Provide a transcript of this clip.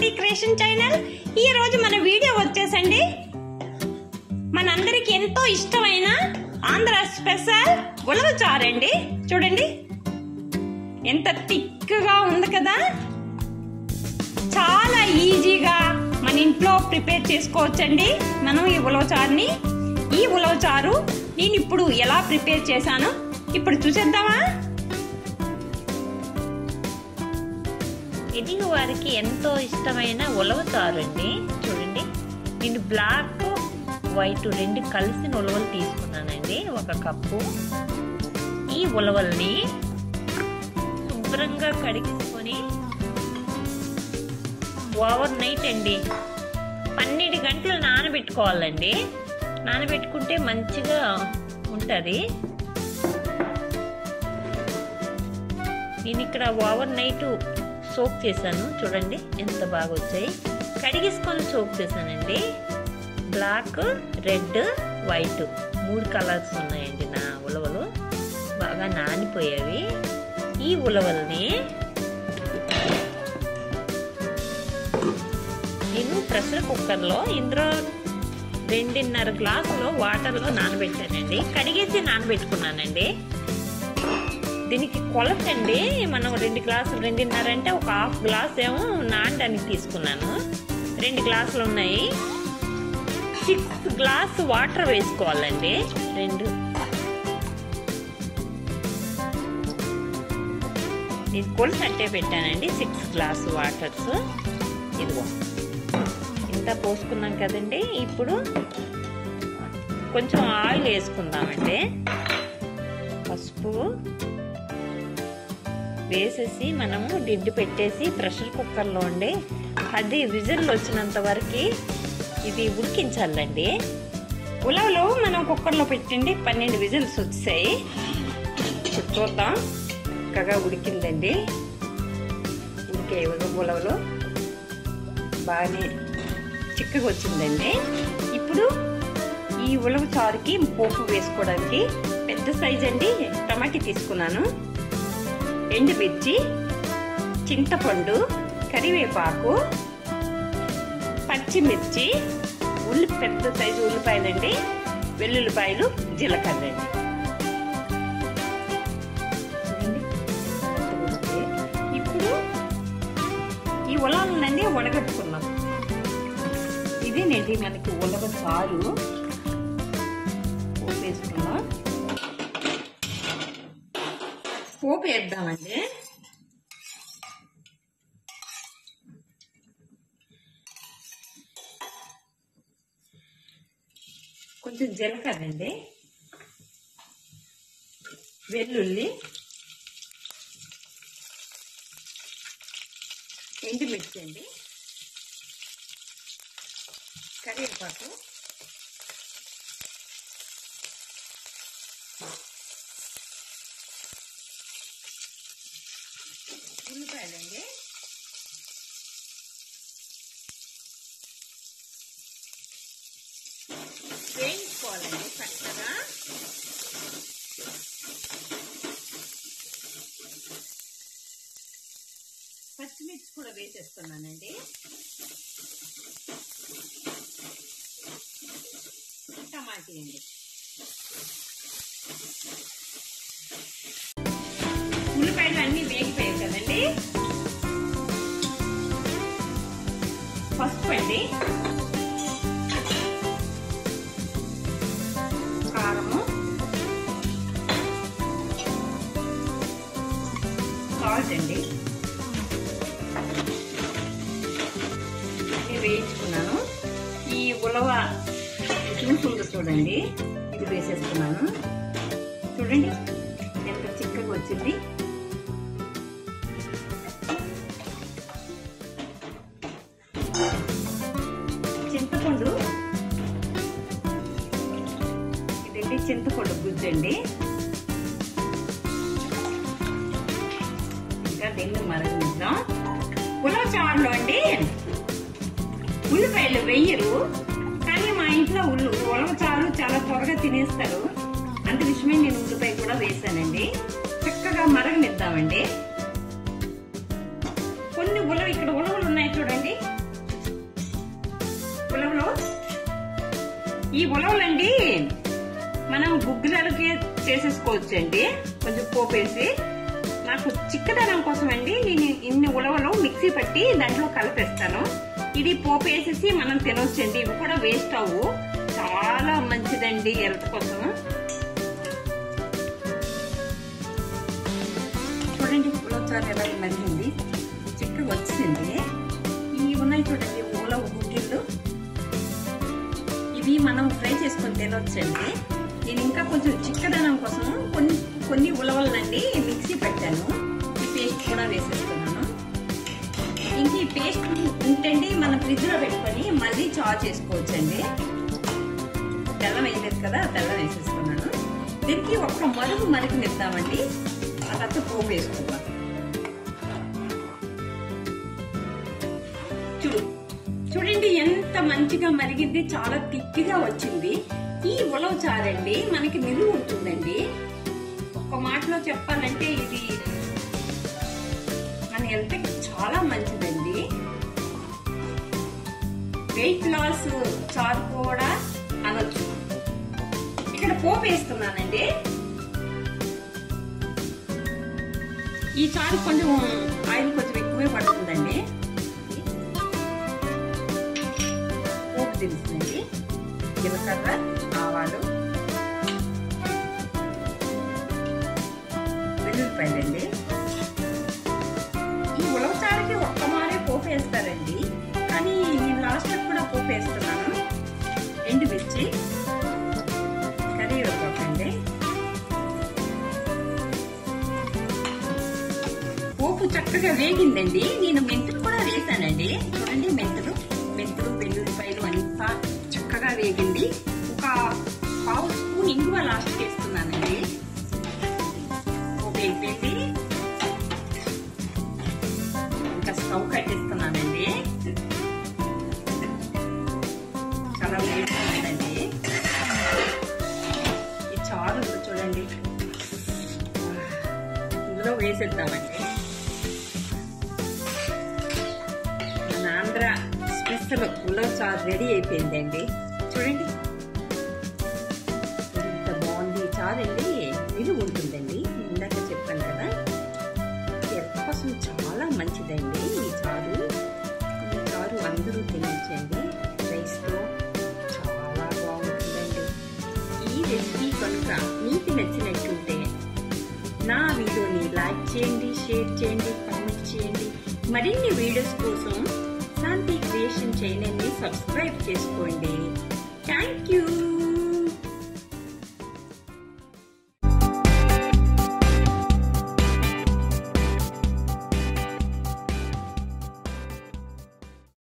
జ్యోతి creation channel ఈ రోజు మన వీడియో వచ్చేసండి మనందరికి ఎంతో ఇష్టమైన ఆంధ్ర స్పెషల్ ఉలవ చారండి చూడండి ఎంత థిక్గా ఉంది కదా చాలా ఈజీగా మన ఇంట్లో ప్రిపేర్ చేసుకోవచ్చండి మనం ఈ ఉలవ చారుని ఈ ఉలవ చారు నేను ఇప్పుడు ఎలా ప్రిపేర్ చేశానో ఇప్పుడు చూసేద్దామా ఇది వారికి ఎంతో ఇష్టమైన ఉలవ చారు అండి చూడండి నేను బ్లాక్ వైట్ రెండు కలిసిన ఉలవలు తీసుకున్నానండి ఒక కప్పు ఈ ఉలవల్ని శుభ్రంగా కడిగించుకొని ఓవర్ నైట్ అండి పన్నెండు గంటలు నానబెట్టుకోవాలండి నానబెట్టుకుంటే మంచిగా ఉంటుంది నేను ఇక్కడ ఓవర్ నైట్ సోక్ చేశాను చూడండి ఎంత బాగా వచ్చాయి కడిగేసుకొని సోక్ చేశానండి బ్లాక్ రెడ్ వైట్ మూడు కలర్స్ ఉన్నాయండి నా ఉలవలు బాగా నానిపోయేవి ఈ ఉలవల్ని నేను ప్రెషర్ కుక్కర్లో ఇందులో రెండున్నర గ్లాసులో వాటర్లో నానబెట్టానండి కడిగేసి నానబెట్టుకున్నానండి దీనికి కొలత అండి మనం రెండు గ్లాసులు రెండున్నర అంటే ఒక హాఫ్ గ్లాస్ ఏమో నానడానికి తీసుకున్నాను రెండు గ్లాసులు ఉన్నాయి సిక్స్ గ్లాస్ వాటర్ వేసుకోవాలండి రెండు ఇది కొలత అట్టే పెట్టానండి సిక్స్ గ్లాస్ వాటర్స్ ఇదిగో ఇంత పోసుకున్నాం కదండి ఇప్పుడు కొంచెం ఆయిల్ వేసుకుందామండి పసుపు వేసేసి మనము దిడ్డు పెట్టేసి ప్రెషర్ కుక్కర్లో ఉండి అది విజిల్ వచ్చినంత వరకు ఇది ఉడికించాలండి ఉలవలు మనం కుక్కర్లో పెట్టండి పన్నెండు విజిల్స్ వచ్చాయి ఇప్పుడు చూద్దాం చక్కగా ఉడికిందండి ఉడికే ఉలవలు బాగానే చిక్కగా వచ్చిందండి ఇప్పుడు ఈ ఉలవ చారుకి పోపు వేసుకోవడానికి పెద్ద సైజ్ అండి టమాటీ తీసుకున్నాను ఎండుమిర్చి చింతపండు కరివేపాకు పచ్చిమిర్చి ఉల్లి పెద్ద సైజు ఉల్లిపాయలండి వెల్లుల్లిపాయలు జీలకర్ర అండి ఇప్పుడు ఈ ఉలవలనండి వడగట్టుకున్నాం ఇదేనండి మనకి ఉలవ చారు పోపు వేసుకున్నాం పోపు వేద్దామండి కొంచెం జీలకర్ర అండి వెల్లుల్లి ఎండుమిర్చి అండి కరివేపాకు ఉల్లిపాయలండి వేయించుకోవాలండి చక్కగా పచ్చిమిర్చి కూడా వేసేస్తున్నానండి టమాటీ అండి ఉల్లిపాయలు అన్నీ వేగిపోయాయి కదండి పసుపు అండి కారము సాల్ట్ అండి అన్నీ వేయించుకున్నాను ఈ ఉలవ జ్యూస్ ఉంది చూడండి ఇది వేసేస్తున్నాను చూడండి ఎంత చిక్కగా వచ్చింది చింతపండు ఇదండి చింతపండు గుజ్జండి ఇంకా దీన్ని మరగనిద్దాం ఉలవ చారులో అండి ఉల్లిపాయలు వెయ్యరు కానీ మా ఇంట్లో ఉల్లు ఉలవ చారు చాలా త్వరగా తినేస్తారు అంత విషయమే నేను ఉల్లిపాయ కూడా వేసానండి చక్కగా మరగనిద్దామండి కొన్ని ఉలవ ఇక్కడ ఉలవలు ఉన్నాయి చూడండి ఈ ఉలవలండి మనం గుగ్గిలకి చేసేసుకోవచ్చు అండి కొంచెం పోపేసి నాకు చిక్కదనం కోసం అండి నేను ఇన్ని ఉలవలు మిక్సీ పట్టి దాంట్లో కలిపేస్తాను ఇది పోపు వేసేసి మనం తినొచ్చండి ఇవి కూడా వేస్ట్ అవ్వు చాలా మంచిదండి హెల్త్ కోసం చూడండి ఉలవచారు ఎలా మరిగింది చిక్కగా వచ్చింది ఈ ఉన్నాయి చూడండి ఉలవ గుడ్డిళ్ళు ఇవి మనం ఫ్రై చేసుకొని తినొచ్చండి నేను ఇంకా కొంచెం చిక్కదనం కోసం కొన్ని కొన్ని ఉలవలనండి మిక్సీ పెట్టాను ఈ పేస్ట్ కూడా వేసేస్తున్నాను ఇంక ఈ పేస్ట్ ఉంటండి మనం ఫ్రిడ్జ్ లో పెట్టుకొని మళ్ళీ చార్ చేసుకోవచ్చండి బెల్లం వేయలేదు కదా బెల్లం వేసేస్తున్నాను దీనికి ఒక్క మరుగు మరుగునిద్దామండి ఆ తర్వాత పోపు వేసుకుందాం చూడు చూడండి ఎంత మంచిగా మరిగింది చాలా తిక్కిగా వచ్చింది ఈ ఉలవ చారండి మనకి నిలువ ఉంటుందండి ఒక్క మాటలో చెప్పాలంటే ఇది మన హెల్త్ చాలా మంచిదండి వెయిట్ లాస్ చారు కూడా అనొచ్చు ఇక్కడ పోపు వేస్తున్నానండి ఈ చారు కొంచెం ఆయిల్ కొంచెం ఎక్కువే పడుతుందండి పోపు దినుసులండి జీలకర్ర ఆవాలు వెల్లుల్లిపాయలండి ఈ ఉలవచారుకి ఒక్క మారే పోపు వేస్తారండి కానీ నేను లాస్ట్ కూడా పోపు వేస్తున్నాను ఎండుమిర్చి కరివేపాకండి పోపు చక్కగా వేగిందండి నేను మెంతులు కూడా వేసానండి చూడండి మెంతులు మెంతులు వెల్లుల్లిపాయలు అంతా చక్కగా వేగింది ఒక పావు స్పూన్ ఇంగువ లాస్ట్ వేస్తున్నానండి పోపు వేగిపోయింది ఇంకా స్టవ్ కట్టిస్తున్నానండి చాలా వేడిగా ఉందండి ఈ చారు ఉంది చూడండి ఇందులో వేసేద్దామండి మన ఆంధ్ర స్పెషల్ ఉల్లవ చారు రెడీ అయిపోయిందండి చూడండి ఎంత బాగుంది ఈ చారు అండి నిలువ ఉంటుందండి ఇందాక చెప్పాను కదా హెల్త్ కోసం చాలా మంచిదండి ఈ చారు ఈ చారు అందరూ తినచ్చండి రైస్తో చాలా బాగుంటుందండి ఈ రెసిపీ కనుక మీకు నచ్చినట్టుంటే నా వీడియోని లైక్ చేయండి షేర్ చేయండి కామెంట్ చేయండి మరిన్ని వీడియోస్ కోసం శాంతి క్రియేషన్ ఛానల్ని సబ్స్క్రైబ్ చేసుకోండి